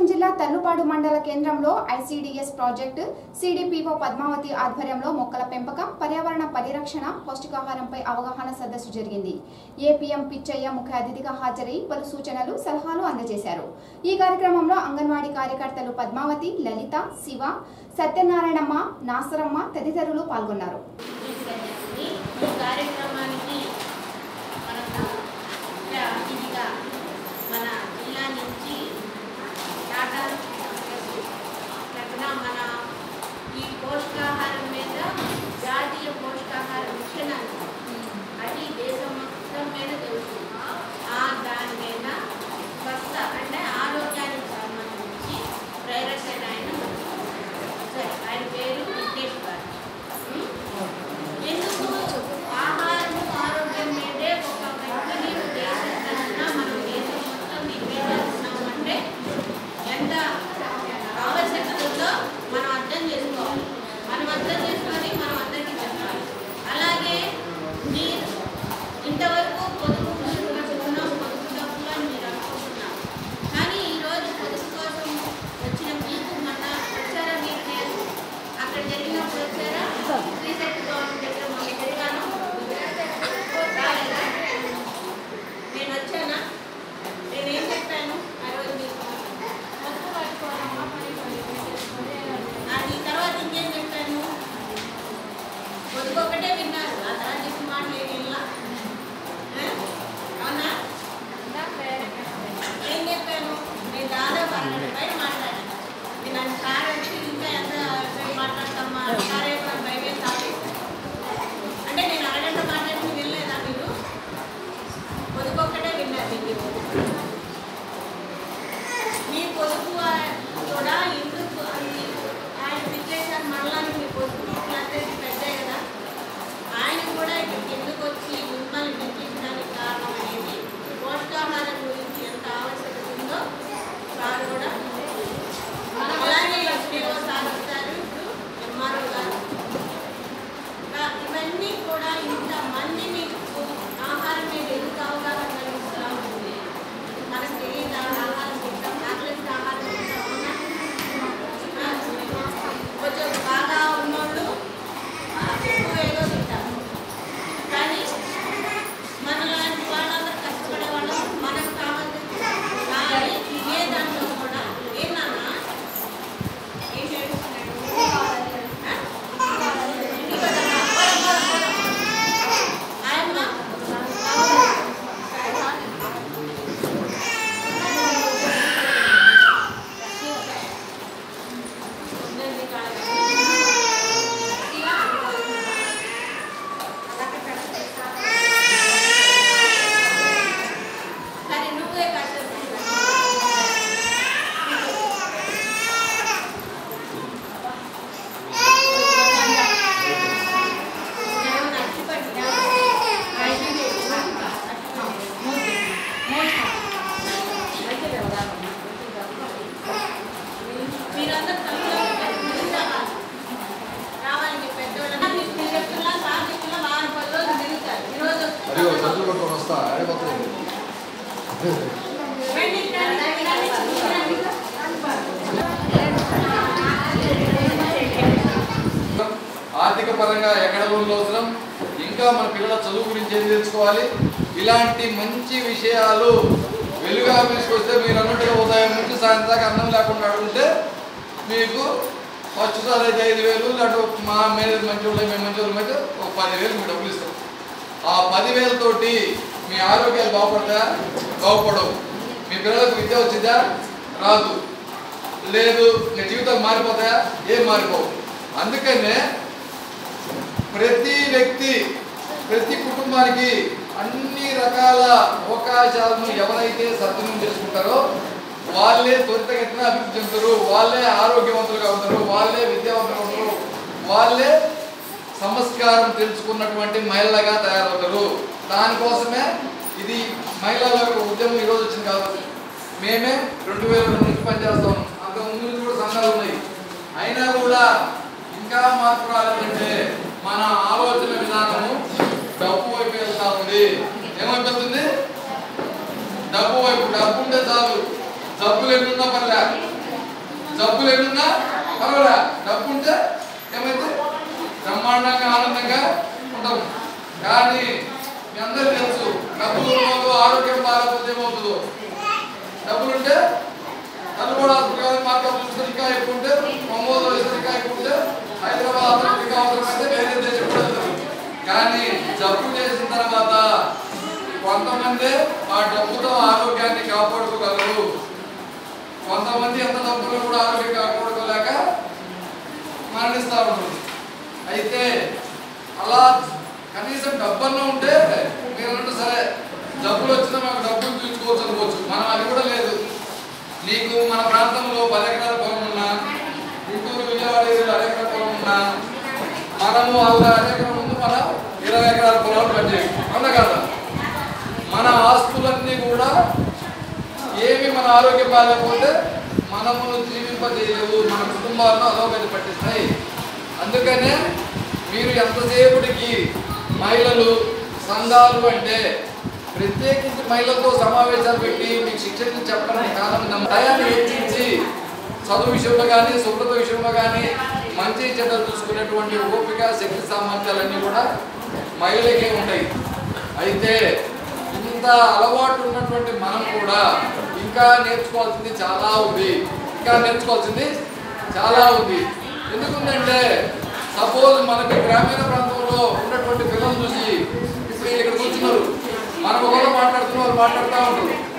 జిల్లా తల్లుపాడు మండల కేంద్రంలో ఐసీడీఎస్ ప్రాజెక్టు సిడిపిఓ పద్మావతి ఆధ్వర్యంలో మొక్కల పెంపకం పర్యావరణ పరిరక్షణ పౌష్టికాహారంపై అవగాహన సదస్సు జరిగింది ఏపీఎం పిచ్చయ్య ముఖ్య అతిథిగా హాజరై పలు సూచనలు సలహాలు అందజేశారు ఈ కార్యక్రమంలో అంగన్వాడీ కార్యకర్తలు పద్మావతి లలిత శివ సత్యనారాయణమ్మ నాసరమ్మ తదితరులు పాల్గొన్నారు ఈ కార్యక్రమానికి మనకు ముఖ్య అతిథిగా మన జిల్లా నుంచి టాటా ప్రకటన మన ఈ పోషకాహారం మీద జాతీయ పోషకాహార మిషన్ అని అది దేశం మొత్తం మీద జరుగుతుంది ఆ దాని మీద స్వస్థ అంటే ఆరోగ్యానికి సంబంధించి ప్రేరణ ఆయన సరే, ఆయన పేరు విఘ్నేష్ గారు ఉం? ఎందుకు ఆహారం ఆరోగ్యం మీదే ఒక వ్యక్తిని ఉద్దేశిస్తున్నా మనం దేశం మొత్తం నిర్వహిస్తున్నామంటే ఎంత ఆవశ్యకత ఉందో మనం అర్థం చేసుకోవాలి మనం అర్థం చేసుకొని మనం అందరికీ చెప్పాలి అలాగే మీరు ఇంతవరకు పొదుపు చెప్తున్నాం పొదుపు డబ్బులు అని మీరు అనుకుంటున్నారు కానీ ఈరోజు పొదుపు కోసం వచ్చిన మీకు మొన్న వచ్చారా మీరు నేను అక్కడ జరిగినప్పుడు వచ్చారా రీసెంట్ గవర్నమెంట్ దగ్గర మొన్న తిరిగాను రాలేదా నేను వచ్చానా నేను ఏం చెప్పాను ఆ రోజు మీకు పొదుపు పట్టుకోవాలమ్మా పని పని చేసుకొని అది తర్వాత ఇంకేం చెప్పాను పొదుపు ఒకటే విన్నారు ఆ తర్వాత చెప్పిన మాటలు ఏమి వినలా ఆ? అవునా ఏం చెప్పాను నేను దాదాపు అరగంట బయట మాట్లాడాను నేను నన్ను సార్ వచ్చి ఇంకా ఎంత సేపు మాట్లాడతామా సారే కూడా బయట సాగేస్తాను అంటే నేను అరగంట మాట్లాడి వినలేదా మీరు పొదుపు ఒక్కటే విన్నారు మీరు మీ పొదుపు ఆ- కూడా ఎందుకు అది ఆయన విశ్లేషణ మళ్ళీ మీ పొదుపు అంటే పెద్దే కదా ఆయన కూడా ఇక్కడికి ఎందుకు వచ్చి మిమ్మల్ని పిలిపించడానికి కారణం అనేది పోషకాహారం గురించి ఎంత ఆవశ్యకత ఉందో సార్ కూడా అలాగే ఎస్పీఓ సార్ వచ్చారు ఇప్పుడు ఎంఆర్ఓ గారు ఇంకా ఇవన్నీ కూడా ఇంతమంది మీకు ఆహారం మీద ఎందుకు అవగాహన కలిగిస్తున్నాము మనకు తెలియదు ఆహారం తింటాం ఆకలిస్తే ఆహారం తింటాం అవునా? ఆ, కొంచెం బాగా ఉన్నోళ్ళు ఆ, ఎక్కువ ఏదో తింటారు కానీ మనలాంటి వాళ్ళందరూ కష్టపడే వాళ్ళు మనకు కావాల్సింది కానీ ఇదే దాంట్లో కూడా ఏం నాన్న ఏం చేస్తున్నాడు ఆ? ఇంటికి వద్దామా? పోదాం, పోదాం, పోదాం. ఆయమ్మ? సరే నువ్వే కాసేపు ఏమన్నా అచ్చిపట్టినా? మీరందరూ తప్పులో ముందుకు రావాలి. రావాలి మీ పెద్దోళ్ళని. మీరు చెప్తున్నా, సార్ చెప్తున్నా, వారం పది రోజులు తిరుగుతారు. ఈరోజు అరే ఒక సరుకులు పట్టుకొని వస్తా ఆడిపోతుంది రండి, రండి, రండి, రండి. ఆర్థిక పరంగా ఎక్కడ లోన్లు అవసరం ఇంకా మన పిల్లల చదువు గురించి ఏం తెలుసుకోవాలి ఇలాంటి మంచి విషయాలు వెలుగు ఆఫీస్కి వస్తే మీరు అన్నట్టుగా ఉదయం నుంచి సాయంత్రం దాకా అన్నం లేకుండా అడుగుంటే మీకు ఫస్ట్ సార్ అయితే ఐదు వేలు లేకపోతే మా మేనేజర్ మంచి వాళ్ళు మేము మంచి వాళ్ళు అయితే ఒక పదివేలు మీకు డబ్బులు ఇస్తాం ఆ పదివేలతోటి మీ ఆరోగ్యాలు బాగుపడతాయా బాగుపడవు మీ పిల్లలకు విద్య వచ్చిందా రాదు లేదు మీ జీవితాలు మారిపోతాయా ఏం మారిపోవు అందుకనే ప్రతి వ్యక్తి ప్రతి కుటుంబానికి అన్ని రకాల అవకాశాలను ఎవరైతే సద్వినియోగం చేసుకుంటారో వాళ్ళే త్వరితగతిన అభివృద్ధి చెందుతారు వాళ్ళే ఆరోగ్యవంతులుగా ఉంటారు వాళ్ళే విద్యావంతులుగా ఉంటారు వాళ్ళే సంస్కారం తెలుసుకున్నటువంటి మహిళగా తయారవుతారు దానికోసమే ఇది మహిళల యొక్క ఉద్యమం ఈరోజు వచ్చింది కాదు మేమే రెండు వేల రెండు నుంచి పనిచేస్తాం అంత ముందు నుంచి కూడా సంఘాలు ఉన్నాయి అయినా కూడా ఇంకా మార్పు రాలేదంటే మన ఆలోచన విధానము డబ్బు వైపు వెళ్తా ఉంది ఏమైపోతుంది డబ్బు వైపు డబ్బు ఉంటే చాలు జబ్బులు ఎన్నున్నా పర్లే జబ్బులు ఎన్నున్నా పర్వాలే డబ్బు ఉంటే ఏమైతే బ్రహ్మాండంగా ఆనందంగా ఉంటాం కానీ మీ అందరికీ తెలుసు డబ్బులు ఉన్నవాళ్ళు ఆరోగ్యం బాగాలేకపోతే ఏమవుతుందో డబ్బులుంటే నల్గొండ హాస్పిటల్ మార్కెట్ చూస్తే ఇంకా ఎక్కువ ఉంటే ఒంగోలు వేస్తే ఇంకా ఎక్కువ ఉంటే హైదరాబాద్ హాస్పిటల్ ఇంకా అవసరమైతే వేరే దేశం కూడా వెళ్తారు కానీ జబ్బు చేసిన తర్వాత కొంతమంది ఆ డబ్బుతో ఆరోగ్యాన్ని కాపాడుకోగలరు కొంతమంది ఎంత డబ్బులు కూడా ఆరోగ్యం కాపాడుకోలేక మరణిస్తూ ఉంటారు అయితే అలా కనీసం డబ్బన్నా ఉంటే మీరు అన్నట్టు సరే డబ్బులు వచ్చినా మాకు డబ్బులు తీసుకోవచ్చు అనుకోవచ్చు మనం అది కూడా లేదు నీకు మన ప్రాంతంలో పది ఎకరాల పొలం ఉన్నా గుంటూరు విజయవాడ ఏరియాలో అర ఎకరాల పొలం ఉన్నా మనము వాళ్ళ అర ఎకరం ముందు మనం ఇరవై ఎకరాల పొలాలు పనిచేయం అవునా కదా మన ఆస్తులన్నీ కూడా ఏమి మన ఆరోగ్యం బాగాలేకపోతే మనమును జీవింపజేయలేవు మన కుటుంబాలను అధోగతి పట్టిస్తాయి అందుకనే మీరు ఎంతసేపటికి మహిళలు సంఘాలు అంటే ప్రత్యేకించి మహిళలతో సమావేశాలు పెట్టి మీకు శిక్షణ చెప్పడం కాలం దయాన్ని హెచ్చించి చదువు విషయంలో కానీ శుభ్రత విషయంలో కానీ మంచి చెడ్డ చూసుకునేటువంటి ఓపిక శక్తి సామర్థ్యాలన్నీ కూడా మహిళలకే ఉంటాయి అయితే ఇంత అలవాటు ఉన్నటువంటి మనం కూడా ఇంకా నేర్చుకోవాల్సింది చాలా ఉంది ఇంకా నేర్చుకోవాల్సింది చాలా ఉంది ఎందుకుందంటే సపోజ్ మనకి గ్రామీణ ప్రాంతంలో ఉన్నటువంటి పిల్లలు చూసి ఇప్పుడు వీళ్ళు ఇక్కడ కూర్చున్నారు మనం ఒకరు మాట్లాడుతున్న వాళ్ళు మాట్లాడుతూ ఉంటారు